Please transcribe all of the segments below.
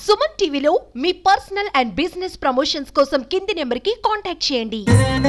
సుమన్ టీవీలో మీ personal and business promotions కోసం కింది నెంబర్కి కాంటాక్ట్ చేయండి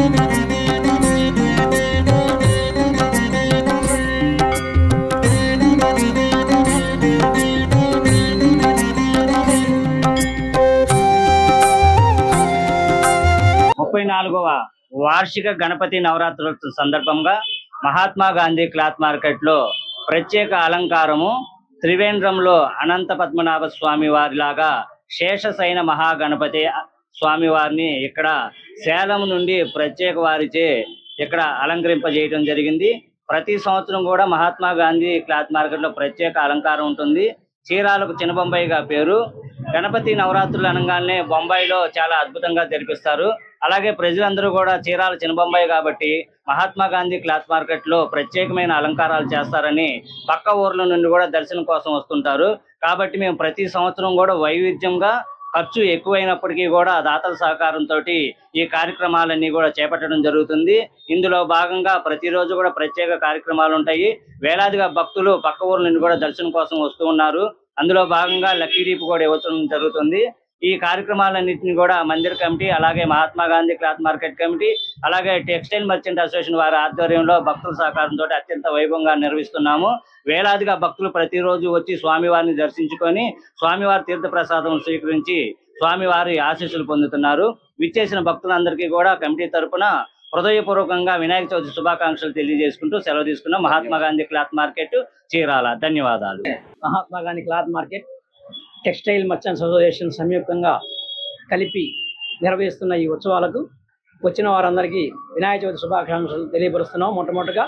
ముప్పై నాలుగవ వార్షిక గణపతి నవరాత్రుల సందర్భంగా మహాత్మా గాంధీ క్లాత్ మార్కెట్ లో ప్రత్యేక అలంకారము త్రివేంద్రంలో అనంత పద్మనాభ స్వామి వారిలాగా శేషసైన మహాగణపతి స్వామి వారిని ఇక్కడ సేలం నుండి ప్రత్యేక వారిచే ఇక్కడ అలంకరింపజేయడం జరిగింది ప్రతి సంవత్సరం కూడా మహాత్మా గాంధీ క్లాత్ మార్కెట్ లో ప్రత్యేక అలంకారం ఉంటుంది చీరాలకు చిన్న బొంబాయిగా పేరు గణపతి నవరాత్రులు అనగానే బొంబాయిలో చాలా అద్భుతంగా జరిపిస్తారు అలాగే ప్రజలందరూ కూడా చీరాల చిన్న బొంబాయి కాబట్టి మహాత్మా గాంధీ క్లాత్ మార్కెట్ లో ప్రత్యేకమైన అలంకారాలు చేస్తారని పక్క ఊర్ల నుండి కూడా దర్శనం కోసం వస్తుంటారు కాబట్టి మేము ప్రతి సంవత్సరం కూడా వైవిధ్యంగా ఖర్చు ఎక్కువైనప్పటికీ కూడా దాతల సహకారంతో ఈ కార్యక్రమాలన్నీ కూడా చేపట్టడం జరుగుతుంది ఇందులో భాగంగా ప్రతిరోజు కూడా ప్రత్యేక కార్యక్రమాలు ఉంటాయి వేలాదిగా భక్తులు పక్క ఊర్ల నుండి కూడా దర్శనం కోసం వస్తూ ఉన్నారు అందులో భాగంగా లక్కీ డీప్ కూడా ఇవ్వడం జరుగుతుంది ఈ కార్యక్రమాలన్నింటినీ కూడా మందిర్ కమిటీ అలాగే Mahatma Gandhi cloth market committee అలాగే టెక్స్టైల్ మర్చెంట్ అసోసియేషన్ వారి ఆధ్వర్యంలో భక్తుల సహకారంతో అత్యంత వైభవంగా నిర్వహిస్తున్నాము వేలాదిగా భక్తులు ప్రతిరోజు వచ్చి స్వామివారిని దర్శించుకొని స్వామివారి తీర్థ ప్రసాదం స్వీకరించి స్వామివారి ఆశీస్సులు పొందుతున్నారు విచ్చేసిన భక్తులందరికీ కూడా కమిటీ తరపున హృదయపూర్వకంగా వినాయక చవితి శుభాకాంక్షలు తెలియజేసుకుంటూ సెలవు తీసుకున్నాం మహాత్మా గాంధీ క్లాత్ మార్కెట్ చీరాల ధన్యవాదాలు Mahatma Gandhi cloth market textile merchants association సంయుక్తంగా కలిపి నిర్వహిస్తున్న ఈ ఉత్సవాలకు వచ్చిన వారందరికీ వినాయక చవితి శుభాకాంక్షలు తెలియపరుస్తున్నాం మొట్టమొదటిగా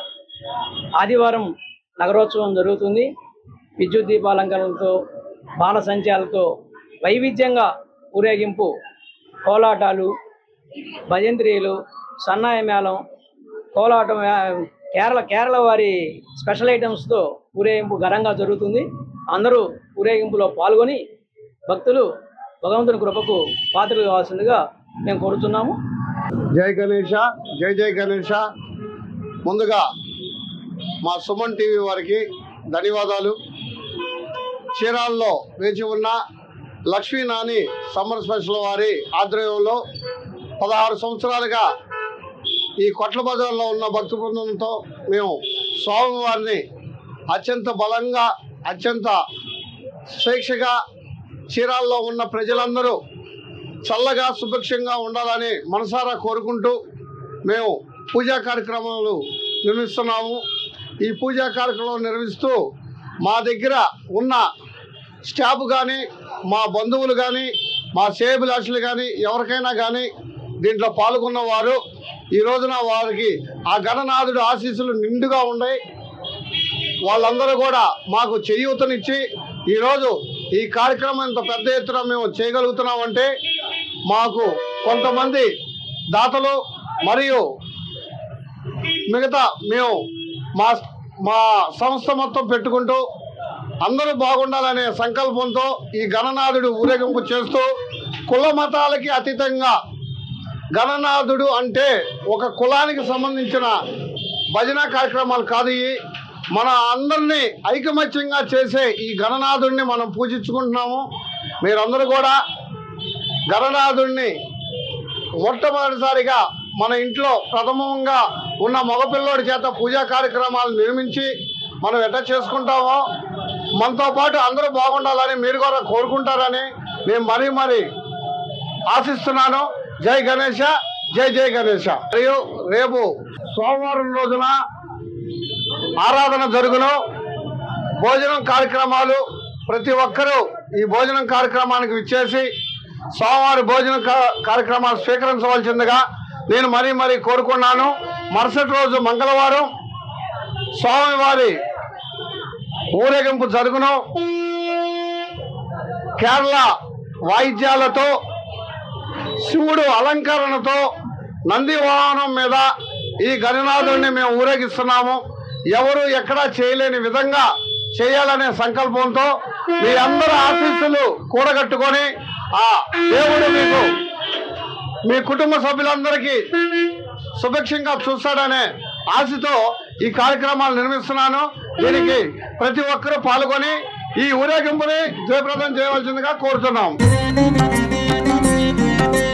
ఆదివారం నగరోత్సవం జరుగుతుంది విద్యుత్ దీపాలంకరణలతో బాల సంచాలతో వైవిధ్యంగా ఊరేగింపు కోలాటాలు భజంత్రీలు సన్నాయ మేళం కోలాటం వే- కేరళ కేరళ వారి స్పెషల్ ఐటమ్స్తో ఊరేగింపు ఘనంగా జరుగుతుంది అందరూ ఊరేగింపులో పాల్గొని భక్తులు భగవంతుని కృపకు పాత్రలు కావాల్సిందిగా మేము కోరుతున్నాము జై గణేష జై జై గణేష ముందుగా మా సుమన్ టీవీ వారికి ధన్యవాదాలు చీరాల్లో వేచి ఉన్న లక్ష్మీ నాని సమ్మర్ స్పెషల్ వారి ఆధ్వర్యంలో పదహారు సంవత్సరాలుగా ఈ కొట్ల బజార్లో ఉన్న భక్తు బృందంతో మేము స్వామివారిని అత్యంత బలంగా అత్యంత స్వేచ్ఛగా చీరాల్లో ఉన్న ప్రజలందరూ చల్లగా సుభిక్షంగా ఉండాలని మనసారా కోరుకుంటూ మేము పూజా కార్యక్రమాలు నిర్వహిస్తున్నాము ఈ పూజా కార్యక్రమం నిర్వహిస్తూ మా దగ్గర ఉన్న స్టాఫ్ కానీ మా బంధువులు కానీ మా సేబులాషులు కానీ ఎవరికైనా కానీ దీంట్లో పాల్గొన్న వారు ఈ రోజున వారికి ఆ గణనాథుడు ఆశీస్సులు నిండుగా ఉన్నాయి వాళ్ళందరూ కూడా మాకు చేయూతనిచ్చి ఈరోజు ఈ కార్యక్రమం ఇంత పెద్ద ఎత్తున మేము చేయగలుగుతున్నామంటే మాకు కొంతమంది దాతలు మరియు మిగతా మేము మా మా సంస్థ మొత్తం పెట్టుకుంటూ అందరూ బాగుండాలనే సంకల్పంతో ఈ గణనాథుడు ఊరేగింపు చేస్తూ కుల మతాలకి అతీతంగా గణనాథుడు అంటే ఒక కులానికి సంబంధించిన భజన కార్యక్రమాలు కాదు ఇవి మన అందరినీ ఐకమత్యంగా చేసే ఈ గణనాథుడిని మనం పూజించుకుంటున్నాము మీరందరూ కూడా గణనాథుడిని మొట్టమొదటిసారిగా మన ఇంట్లో ప్రథమంగా ఉన్న మగపిల్లోడి చేత పూజా కార్యక్రమాలు నిర్మించి మనం ఎట్లా చేసుకుంటామో మనతో పాటు అందరూ బాగుండాలని మీరు కూడా కోరుకుంటారని నేను మరీ మరీ ఆశిస్తున్నాను జై గణేష జై జై గణేష మరియు రేపు సోమవారం రోజున ఆరాధన జరుగును భోజనం కార్యక్రమాలు ప్రతి ఒక్కరూ ఈ భోజనం కార్యక్రమానికి విచ్చేసి సోమవారి భోజన కా- కార్యక్రమాలు స్వీకరించవలసిందిగా నేను మరీ మరీ కోరుకున్నాను మరుసటి రోజు మంగళవారం స్వామివారి ఊరేగింపు జరుగును కేరళ వాయిద్యాలతో శివుడు అలంకరణతో నంది వాహనం మీద ఈ గణనాథుడిని మేము ఊరేగిస్తున్నాము ఎవరు ఎక్కడా చేయలేని విధంగా చేయాలనే సంకల్పంతో మీ అందరి ఆశీస్సులు కూడగట్టుకొని ఆ దేవుడు మీకు మీ కుటుంబ సభ్యులందరికీ సుభిక్షంగా చూస్తాడనే ఆశతో ఈ కార్యక్రమాలు నిర్మిస్తున్నాను దీనికి ప్రతి ఒక్కరూ పాల్గొని ఈ ఊరేగింపుని జయప్రదం చేయవలసిందిగా కోరుతున్నాం